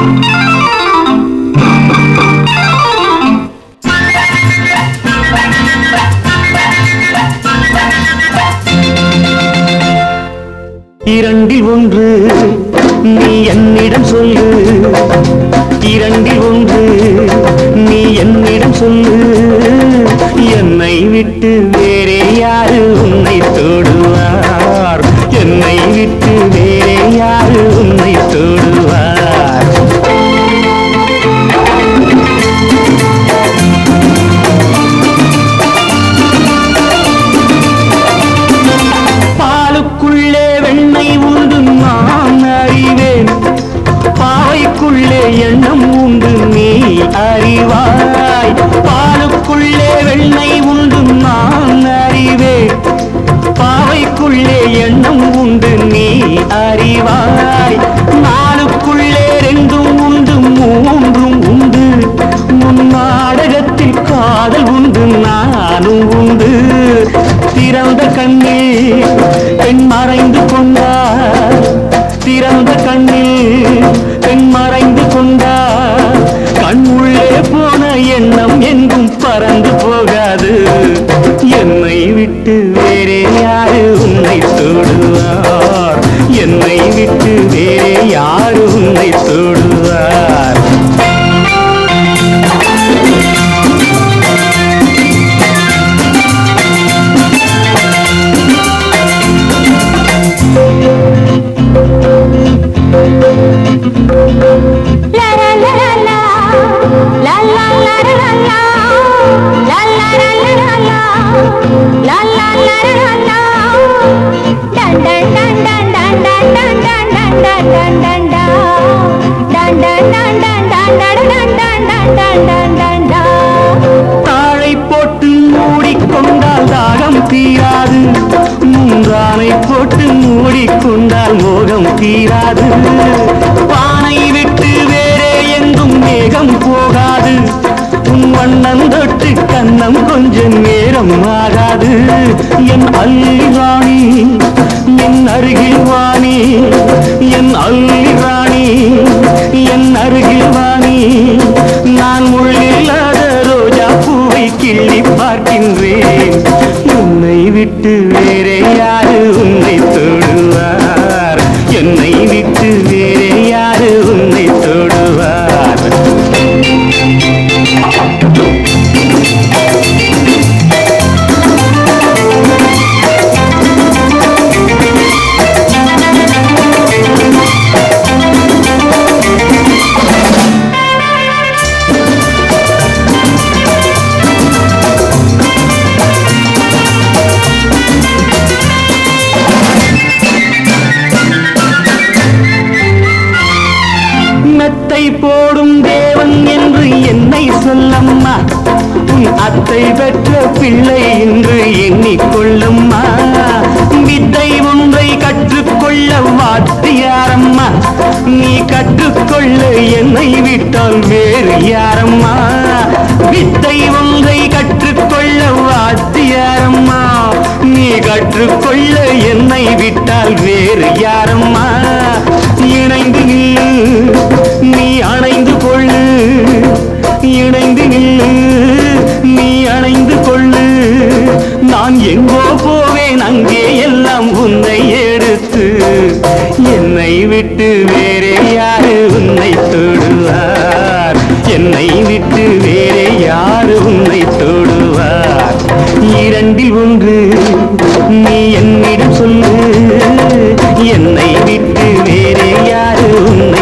இரண்டில் ஒன்று நீ என்னிடம் சொல்லு இரண்டில் ஒன்று நீ என்னிடம் சொல்லு என்னை விட்டு வேறே யாரு உன்னை தொடுவார் என்னை விட்டு வேறே யாரு உன்னை தொடுவார் பாலுக்குள்ளே வெண்ணெய் உண்டு நான் அறிவேன் பாவைக்குள்ளே எண்ணம் உண்டு நீ அறிவாய் பாலுக்குள்ளே வெண்ணெய் உண்டு நான் அறிவேன் பாவைக்குள்ளே எண்ணம் உண்டு நீ அறிவாய் நாளுக்குள்ளே ரெண்டும் உண்டு மூன்றும் உண்டு முன் நாடகத்தில் காதல் உண்டு நானும் உண்டு திறந்த கண்ணில் பெண் மறைந்து கொண்டார் திறந்த கண்ணில் பெண் மறைந்து கொண்டார் கண் உள்ளே போன எண்ணம் எங்கும் பறந்து போகாது என்னை விட்டு வேறே யாரு உன்னை தொடுவார் என்னை விட்டு வேறே யாரு உன்னை தொடுவார் தாழை போட்டு மூடிக்கொண்டால் தாகம் தீராது மூன்றானை போட்டு மூடிக்கொண்டால் மோகம் தீராது பானை விட்டு வேறே எங்கும் மேகம் போகாது உன் வண்ணம் தொட்டு கண்ணம் கொஞ்சம் நேரம் ஆகாது என் அல்லி ராணி என் அருகில் வாணி என் அல்லி ராணி என் அருகில் வாணி நான் முள்ளில்லாத ரோஜா பூவை கிள்ளி பார்க்கின்றேன் உன்னை விட்டு வேறே யாரு உன்னை தொடுவார் என்னை விட்டு வேறே யாரு உன்னை தொடுவார் மெத்தை போடும் தேவன் என்று என்னை சொல்லம்மா உன் அத்தை பெற்ற பிள்ளை என்று எண்ணிக்கொள்ளும்மா வித்தை ஒன்றை கற்றுக்கொள்ள வாத்தியாரம்மா நீ கற்றுக்கொள்ள என்னை விட்டால் வேறு யாரம்மா வித்தை ஒன்றை கற்றுக்கொள்ள வாத்தியாரம்மா நீ கற்றுக்கொள்ள என்னை விட்டால் வேறு யாரம்மா இணைந்து நில்லு நீ அணைந்து கொள்ளு இணைந்து நில்லு நீ அணைந்து கொள்ளு நான் எங்கோ போவேன் அங்கே எல்லாம் உன்னை எடுத்து என்னை விட்டு வேறே யாரு உன்னை தொடுவார் என்னை விட்டு வேறே யாரு உன்னை தொடுவார் இரண்டில் ஒன்று நீ என்னிடம் சொல்லு என்னை விட்டு வேறே யாரு உன்னை